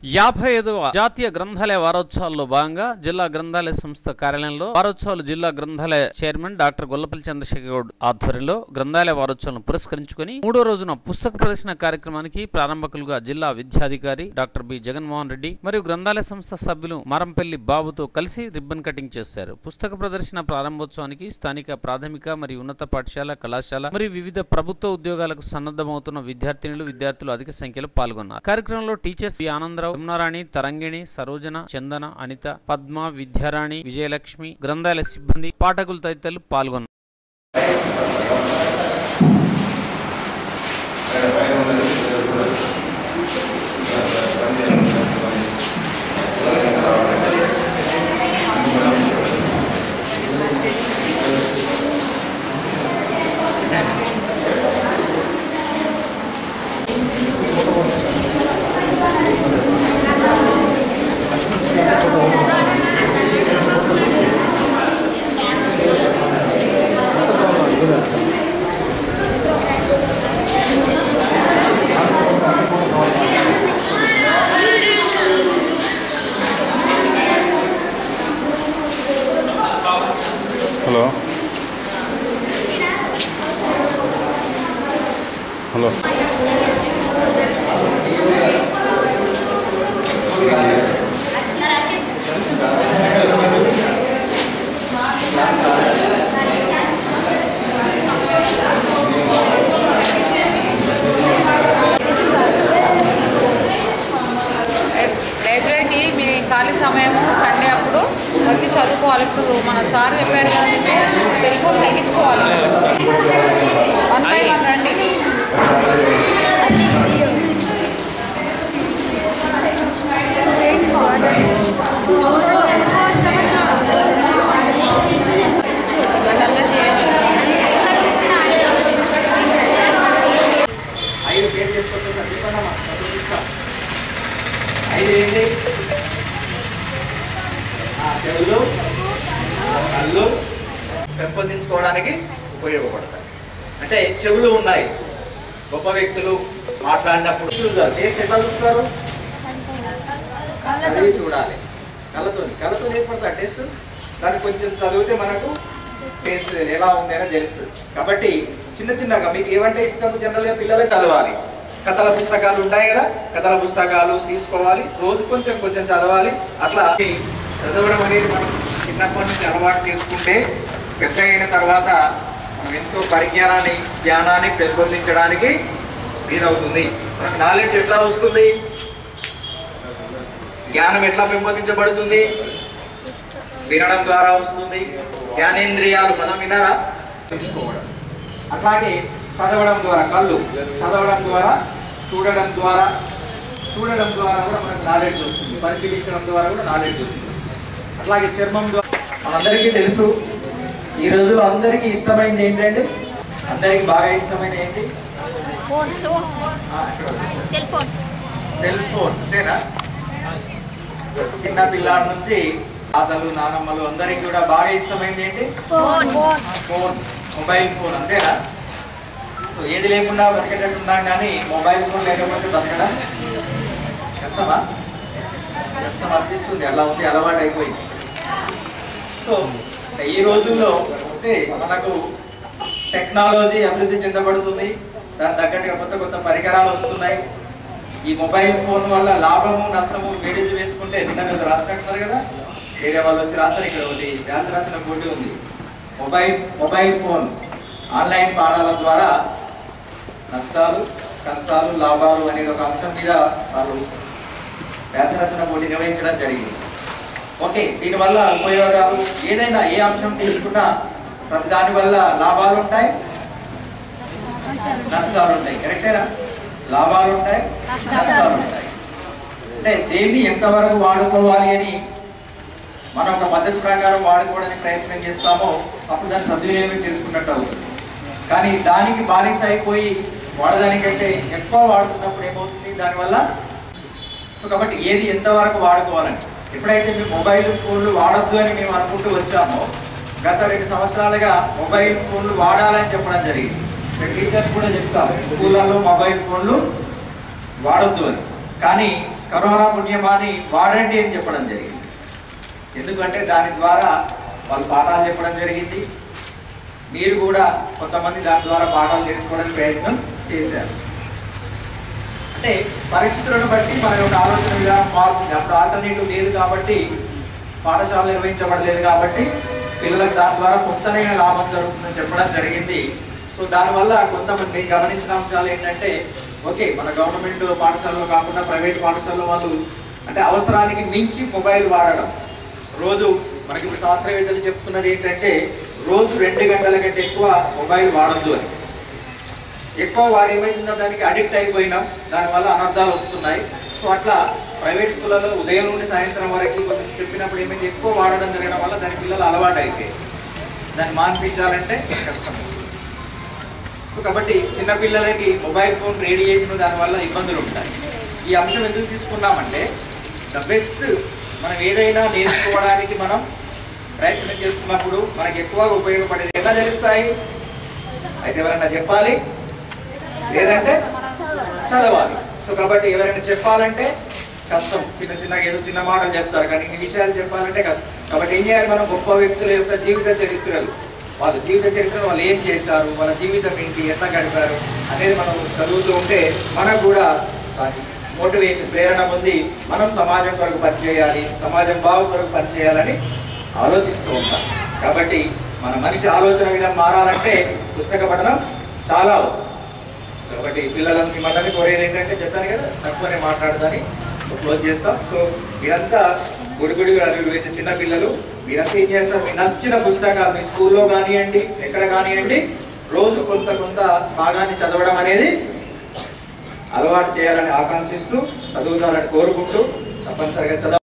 యాభై ఐదవ జాతీయ గ్రంథాలయ వారోత్సవాల్లో భాగంగా జిల్లా గ్రంథాలయ సంస్థ కార్యాలయంలో వారోత్సవాలు జిల్లా గ్రంథాలయ చైర్మన్ డాక్టర్ గొల్లపల్లి చంద్రశేఖర్ గౌడ్ ఆధ్వర్యంలో గ్రంథాలయ వారోత్సవాలను పురస్కరించుకొని మూడో రోజున పుస్తక ప్రదర్శన కార్యక్రమానికి ప్రారంభకులుగా జిల్లా విద్యాధికారి డాక్టర్ బి జగన్మోహన్ రెడ్డి మరియు గ్రంథాలయ సంస్థ సభ్యులు మరంపల్లి బాబుతో కలిసి రిబ్బన్ కటింగ్ చేశారు పుస్తక ప్రదర్శన ప్రారంభోత్సవానికి స్థానిక ప్రాథమిక మరియు ఉన్నత పాఠశాల కళాశాల మరియు వివిధ ప్రభుత్వ ఉద్యోగాలకు సన్నద్ధమవుతున్న విద్యార్థినులు విద్యార్థులు అధిక సంఖ్యలో పాల్గొన్నారు కార్యక్రమంలో టీచర్స్ వి ఆనందరావు యమునారాణి తరంగిణి సరోజన చందన అనిత పద్మ విద్యారాణి విజయలక్ష్మి గ్రంథాలయ సిబ్బంది పాఠకులు తదితరులు పాల్గొన్నారు హలో హలో లైబ్రరీకి మీ ఖాళీ సమయం సండే అప్పుడు వచ్చి చదువుకోవాలి ఇప్పుడు మన సార్ చెప్పారు కదండి సెల్ ఫోన్ తగ్గించుకోవాలి వన్ బై వన్ రండి అట్లా చేయండి ఐదు పేరు చెప్పుకుంటే చెప్పండమ్మా చదివిస్తా ఐదు ఏంటి ఆ, చెవులు కళ్ళు పెంపొందించుకోవడానికి ఉపయోగపడతాయి అంటే చెవులు ఉన్నాయి గొప్ప వ్యక్తులు మాట్లాడినప్పుడు చూడాలి టేస్ట్ ఎట్లా చూస్తారు చదివి చూడాలి కళ్ళతోని కళ్ళతో ఏర్పడతా టేస్ట్ దాన్ని కొంచెం చదివితే మనకు టేస్ట్ ఎలా ఉంది అనేది తెలుస్తుంది కాబట్టి చిన్న చిన్నగా మీకు ఏమంటే ఇష్టం జనరల్గా పిల్లలకు చదవాలి కథల పుస్తకాలు ఉంటాయి కదా కథల పుస్తకాలు తీసుకోవాలి రోజు కొంచెం కొంచెం చదవాలి అట్లా చదవడం అనేది మనం చిన్నప్పటి నుంచి అలవాటు చేసుకుంటే పెద్ద అయిన తర్వాత మనం ఎంతో పరిజ్ఞానాన్ని జ్ఞానాన్ని పెంపొందించడానికి వీలవుతుంది మనకు నాలెడ్జ్ ఎట్లా వస్తుంది జ్ఞానం ఎట్లా పెంపొందించబడుతుంది వినడం ద్వారా వస్తుంది జ్ఞానేంద్రియాలు మనం వినరా తెలుసుకోవడం అట్లాగే చదవడం ద్వారా కళ్ళు చదవడం ద్వారా చూడడం ద్వారా చూడడం ద్వారా కూడా మనకు నాలెడ్జ్ వస్తుంది పరిశీలించడం ద్వారా కూడా నాలెడ్జ్ వస్తుంది అట్లాగే చర్మం ద్వారా మనందరికీ తెలుసు ఈ రోజు అందరికీ ఇష్టమైనది ఏంటంటే అందరికీ బాగా ఇష్టమైన ఏంటి ఫోన్ ఫోన్ ఆ, ఇక్కడ ఉంది. సెల్ ఫోన్ సెల్ ఫోన్ అంతేనా చిన్న పిల్లాడి నుంచి తాతలు నానమ్మలు అందరికి కూడా బాగా ఇష్టమైంది ఏంటి ఫోన్ ఫోన్ మొబైల్ ఫోన్ అంతేనా సో ఏది లేకుండా బతికేటట్టు ఉన్నాం కానీ మొబైల్ ఫోన్ లేకపోతే బతకడం కష్టమా కష్టం అనిపిస్తుంది అలా ఉంది అలవాటు అయిపోయింది సో ఈ రోజుల్లో అంటే మనకు టెక్నాలజీ అభివృద్ధి చెందబడుతుంది దాని తగ్గట్టుగా కొత్త కొత్త పరికరాలు వస్తున్నాయి ఈ మొబైల్ ఫోన్ వల్ల లాభము నష్టము బేరీజ్ వేసుకుంటే నిన్న మీరు రాసినట్టున్నారు కదా వేరే వాళ్ళు వచ్చి రాస్తారు ఇక్కడ ఒకటి డ్యాన్స్ రాసిన పోటీ ఉంది మొబైల్ మొబైల్ ఫోన్ ఆన్లైన్ పాఠాల ద్వారా నష్టాలు కష్టాలు లాభాలు అనేది ఒక అంశం మీద వాళ్ళు వ్యాసరచన పోటీ నిర్వహించడం జరిగింది ఓకే దీనివల్ల ఉపయోగాలు ఏదైనా ఏ అంశం తీసుకున్నా ప్రతి దాని వల్ల లాభాలు ఉంటాయి నష్టాలు ఉంటాయి కరెక్టేనా లాభాలు ఉంటాయి నష్టాలు ఉంటాయి అంటే దేన్ని ఎంతవరకు వాడుకోవాలి అని మనం ఒక పద్ధతి ప్రకారం వాడుకోవడానికి ప్రయత్నం చేస్తామో అప్పుడు దాన్ని సద్వినియోగం చేసుకున్నట్టు అవుతుంది కానీ దానికి బానిస అయిపోయి వాడదానికంటే ఎక్కువ వాడుతున్నప్పుడు ఏమవుతుంది దానివల్ల సో కాబట్టి ఏది ఎంతవరకు వాడుకోవాలని ఎప్పుడైతే మేము మొబైల్ ఫోన్లు వాడొద్దు అని మేము అనుకుంటూ వచ్చామో గత రెండు సంవత్సరాలుగా మొబైల్ ఫోన్లు వాడాలని చెప్పడం జరిగింది ఇక్కడ టీచర్స్ కూడా చెప్తారు స్కూళ్ళల్లో మొబైల్ ఫోన్లు వాడొద్దు అని కానీ కరోనా పుణ్యమాని వాడండి అని చెప్పడం జరిగింది ఎందుకంటే దాని ద్వారా వాళ్ళు పాఠాలు చెప్పడం జరిగింది మీరు కూడా కొంతమంది దాని ద్వారా పాఠాలు నేర్చుకోవడానికి ప్రయత్నం చేశారు అంటే పరిస్థితులను బట్టి మన యొక్క ఆలోచన విధానం మారుతుంది అప్పుడు ఆల్టర్నేటివ్ లేదు కాబట్టి పాఠశాల నిర్వహించబడలేదు కాబట్టి పిల్లలకు దాని ద్వారా కొంతనైనా లాభం జరుగుతుందని చెప్పడం జరిగింది సో దానివల్ల కొంతమంది నేను గమనించిన అంశాలు ఏంటంటే ఓకే మన గవర్నమెంట్ పాఠశాలలో కాకుండా ప్రైవేట్ పాఠశాలలో వాళ్ళు అంటే అవసరానికి మించి మొబైల్ వాడడం రోజు మనకి ఇప్పుడు శాస్త్రవేత్తలు చెప్తున్నది ఏంటంటే రోజు రెండు గంటల కంటే ఎక్కువ మొబైల్ వాడద్దు అని ఎక్కువ వాడు ఏమైతుందో దానికి అడిక్ట్ అయిపోయినాం దానివల్ల అనర్థాలు వస్తున్నాయి సో అట్లా ప్రైవేట్ స్కూళ్ళలో ఉదయం నుండి సాయంత్రం వరకు కొంచెం చెప్పినప్పుడు ఏమైంది ఎక్కువ వాడడం జరగడం వల్ల దాని పిల్లలు అలవాటు అయిపోయాయి దాన్ని మాన్పించాలంటే కష్టం సో కాబట్టి చిన్నపిల్లలకి మొబైల్ ఫోన్ రేడియేషన్ దానివల్ల ఇబ్బందులు ఉంటాయి ఈ అంశం ఎందుకు తీసుకున్నామంటే ద బెస్ట్ మనం ఏదైనా నేర్చుకోవడానికి మనం ప్రయత్నం చేస్తున్నప్పుడు మనకి ఎక్కువగా ఉపయోగపడేది ఎలా తెలుస్తాయి అయితే ఎవరైనా చెప్పాలి లేదంటే చదవాలి సో కాబట్టి ఎవరైనా చెప్పాలంటే కష్టం చిన్న చిన్న ఏదో చిన్న మాటలు చెప్తారు కానీ ఇన్ని విషయాలు చెప్పాలంటే కష్టం కాబట్టి ఏం చేయాలి మనం గొప్ప వ్యక్తుల యొక్క జీవిత చరిత్రలు వాళ్ళ జీవిత చరిత్రలు వాళ్ళు ఏం చేశారు వాళ్ళ జీవితం ఏంటి ఎట్లా గడిపారు అనేది మనం చదువుతూ ఉంటే మనకు కూడా మోటివేషన్ ప్రేరణ పొంది మనం సమాజం కొరకు పనిచేయాలి సమాజం బాగు కొరకు పనిచేయాలని ఆలోచిస్తూ ఉంటాం కాబట్టి మన మనిషి ఆలోచన విధానం మారాలంటే పుస్తక పఠనం చాలా అవసరం కాబట్టి పిల్లలని మళ్ళీ కోరేది ఏంటంటే చెప్పాను కదా తక్కువనే మాట్లాడదని క్లోజ్ చేస్తాం సో మీరంతా గుడిగుడి అడుగు చిన్న పిల్లలు మీరంతా ఏం చేస్తారు మీ నచ్చిన పుస్తకాలు మీ స్కూల్లో కానివ్వండి ఎక్కడ కానివ్వండి రోజు కొంత కొంత భాగాన్ని చదవడం అనేది అలవాటు చేయాలని ఆకాంక్షిస్తూ చదువుతారని కోరుకుంటూ తప్పనిసరిగా చదవ